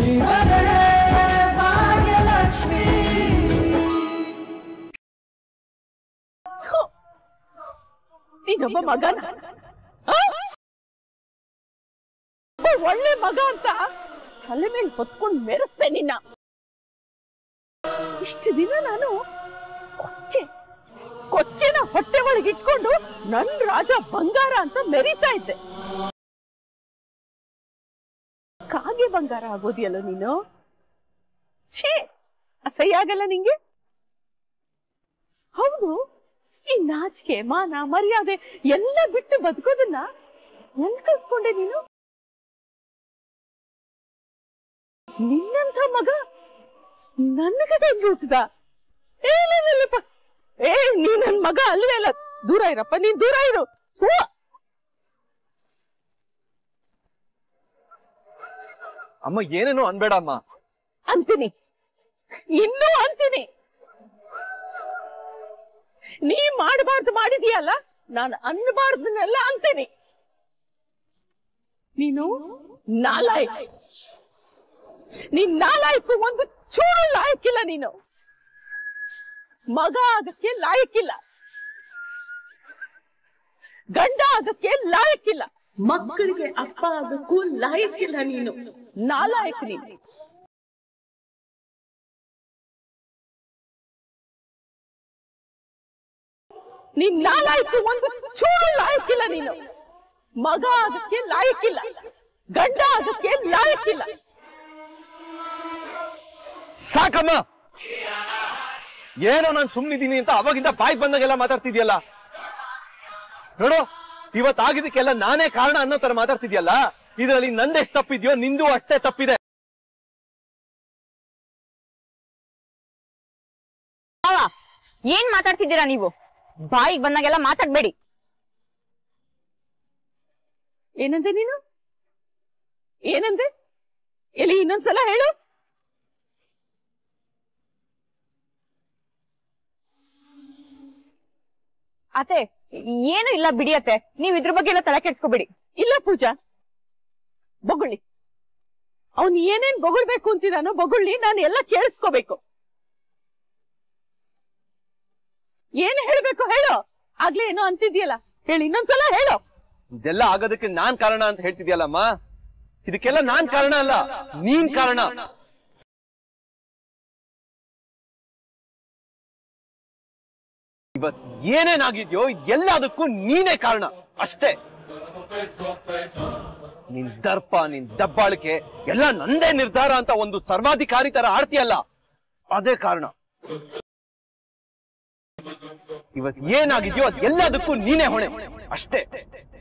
ನೀವರೇ ಭಾಗ್ಯಲಕ್ಷ್ಮಿ ನೀನೊಬ್ಬ ಮಗನ ಆ? ಒಬ್ಬ ಒಳ್ಳೆ ಮಗ ಅಂತ ತಲೆ ಮೇಲೆ ಹೊತ್ಕೊಂಡು ಮೆರೆಸ್ದೆ ನಿನ್ನ ಇಷ್ಟು ದಿನ ನಾನು ಕೊಚ್ಚೆ ಕೊಚ್ಚೆನ ಹೊಟ್ಟೆ ಒಳಗೆ ಇಟ್ಕೊಂಡು ನನ್ ರಾಜ ಬಂಗಾರ ಅಂತ ಮೆರಿತಾ ಇದ್ದೆ ಕಾಗೆ ಬಂಗಾರ ಆಗೋದಿಯಲ್ಲ ನೀನು ಛೇ ಅಸಹ್ಯ ಆಗಲ್ಲ ನಿಂಗೆ ಹೌದು ಈ ನಾಚಿಕೆ ಮಾನ ಮರ್ಯಾದೆ ಎಲ್ಲ ಬಿಟ್ಟು ಬದುಕೋದನ್ನ ಎಲ್ ಕಲ್ತ್ಕೊಂಡೆ ನೀನು ನಿನ್ನಂಥ ಮಗ ನನಗೆ ಹೆಂಗ್ ಹುಟ್ಟದ ಏ ಇಲ್ಲ, ಇಲ್ಲ, ಇಲ್ಲಪ್ಪ. ಏ ನೀ ನನ್ ಮಗ ಅಲ್ವೇ ಅಲ್ಲ ದೂರ ಇರಪ್ಪ ನೀನ್ ದೂರ ಇರು ಥು. ಅಮ್ಮ ಏನೇನೋ ಅನ್ಬೇಡ ಅಮ್ಮ ಅಂತೀನಿ ಇನ್ನೂ ಅಂತೀನಿ ನೀ ಮಾಡಬಾರ್ದು ಮಾಡಿದೀಯಲ್ಲ ನಾನು ಅನ್ಬಾರ್ದನ್ನೆಲ್ಲ ಅಂತೀನಿ ನೀನು ನಾಲಾಯಕ್ ನೀನ್ ನಾಲಾಯಕು ಒಂದು ಚೂರು ಲಾಯಕ್ಕಿಲ್ಲ ನೀನು ಮಗ ಆಗಕ್ಕೆ ಲಾಯಕ್ಕಿಲ್ಲ ಗಂಡ ಆಗಕ್ಕೆ ಲಾಯಕ್ಕಿಲ್ಲ ಮಕ್ಕಳಿಗೆ ಅಪ್ಪ ಆಗಕ್ಕೂ ಲಾಯಕ್ಕಿಲ್ಲ ನೀನು ನಾಲಾಯಕ್ ನೀನು ನೀನ್ ನಾಲಾಯ್ತು ಒಂದು ಚೂರು ಲಾಯಕ್ಕಿಲ್ಲ ನೀನು ಮಗ ಆಗಕ್ಕೆ ಲಾಯಕ್ಕಿಲ್ಲ ಗಂಡ ಆಗಕ್ಕೆ ಲಾಯಕ್ಕಿಲ್ಲ ಸಾಕಮ್ಮ ಏನೋ ನಾನು ಸುಮ್ನಿದ್ದೀನಿ ಅಂತ ಅವಾಗಿಂದ ಬಾಯಿ ಬಂದಾಗೆಲ್ಲ ಮಾತಾಡ್ತಿದ್ಯಲ್ಲ ನೋಡು ಇವತ್ತಾಗಿದ್ದಕ್ಕೆಲ್ಲ ನಾನೇ ಕಾರಣ ಅನ್ನೋ ತರ ಮಾತಾಡ್ತಿದ್ಯಲ್ಲ ಇದರಲ್ಲಿ ನಂದೆಷ್ಟು ತಪ್ಪಿದ್ಯೋ ನಿಂದು ಅಷ್ಟೇ ತಪ್ಪಿದೆ ಮಾವ ಏನ್ ಮಾತಾಡ್ತಿದ್ದೀರಾ ನೀವು ಬಾಯಿಗೆ ಬಂದಾಗೆಲ್ಲ ಮಾತಾಡ್ಬೇಡಿ ಏನಂದೆ ನೀನು ಏನಂದೆ ಎಲ್ಲಿ ಇನ್ನೊಂದ್ಸಲ ಹೇಳು ಅತ್ತೆ ಏನು ಇಲ್ಲ ಬಿಡಿಯತ್ತೆ ನೀವ್ ಇದ್ರ ಬಗ್ಗೆ ಎಲ್ಲ ತಲೆ ಕೆಡ್ಸ್ಕೊಬೇಡಿ ಇಲ್ಲ ಪೂಜಾ ಬೊಗುಳಿ ಅವನ್ ಏನೇನ್ ಬೊಗಳ್ಬೇಕು ಅಂತಿದಾನೋ ಬೊಗುಳ್ಳಿ ನಾನು ಎಲ್ಲ ಕೇಳಿಸ್ಕೋಬೇಕು ಏನ್ ಹೇಳ್ಬೇಕು ಹೇಳು ಆಗ್ಲೇ ಏನೋ ಅಂತಿದ್ಯಲ್ಲ ಹೇಳಿ ಇನ್ನೊಂದ್ಸಲ ಹೇಳು ಇದೆಲ್ಲ ಆಗೋದಕ್ಕೆ ನಾನ್ ಕಾರಣ ಅಂತ ಹೇಳ್ತಿದ್ಯಲ್ಲಮ್ಮ ಇದಕ್ಕೆಲ್ಲ ನಾನ್ ಕಾರಣ ಅಲ್ಲ ನೀನ್ ಕಾರಣ ಇವತ್ ಏನೇನಾಗಿದ್ಯೋ ಎಲ್ಲದಕ್ಕೂ ನೀನೇ ಕಾರಣ ಅಷ್ಟೇ ನಿನ್ ದರ್ಪ ನಿನ್ ದಬ್ಬಾಳಿಕೆ ಎಲ್ಲ ನಂದೇ ನಿರ್ಧಾರ ಅಂತ ಒಂದು ಸರ್ವಾಧಿಕಾರಿ ತರ ಆಡ್ತೀಯಲ್ಲ ಅದೇ ಕಾರಣ ಇವತ್ ಏನಾಗಿದ್ಯೋ ಅದ್ ಎಲ್ಲದಕ್ಕೂ ನೀನೇ ಹೊಣೆ ಅಷ್ಟೇ